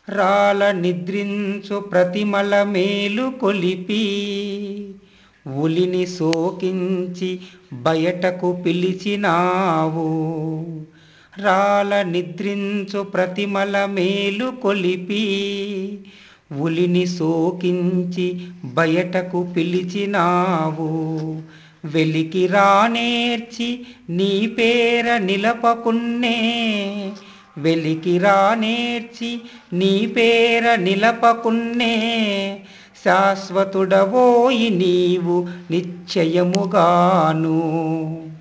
రాల నిద్రించు ప్రతిమల మేలు కొలిపి ఉలిని సోకించి బయటకు పిలిచినావు రాల నిద్రించు ప్రతిమల మేలు కొలిపి ఉలిని సోకించి బయటకు పిలిచినావు వెలికి రానేర్చి నీ పేర నిలపకున్నే వెలికి రానేర్చి నీ పేర నిలపకున్నే శాశ్వతుడవోయి నీవు నిశ్చయముగాను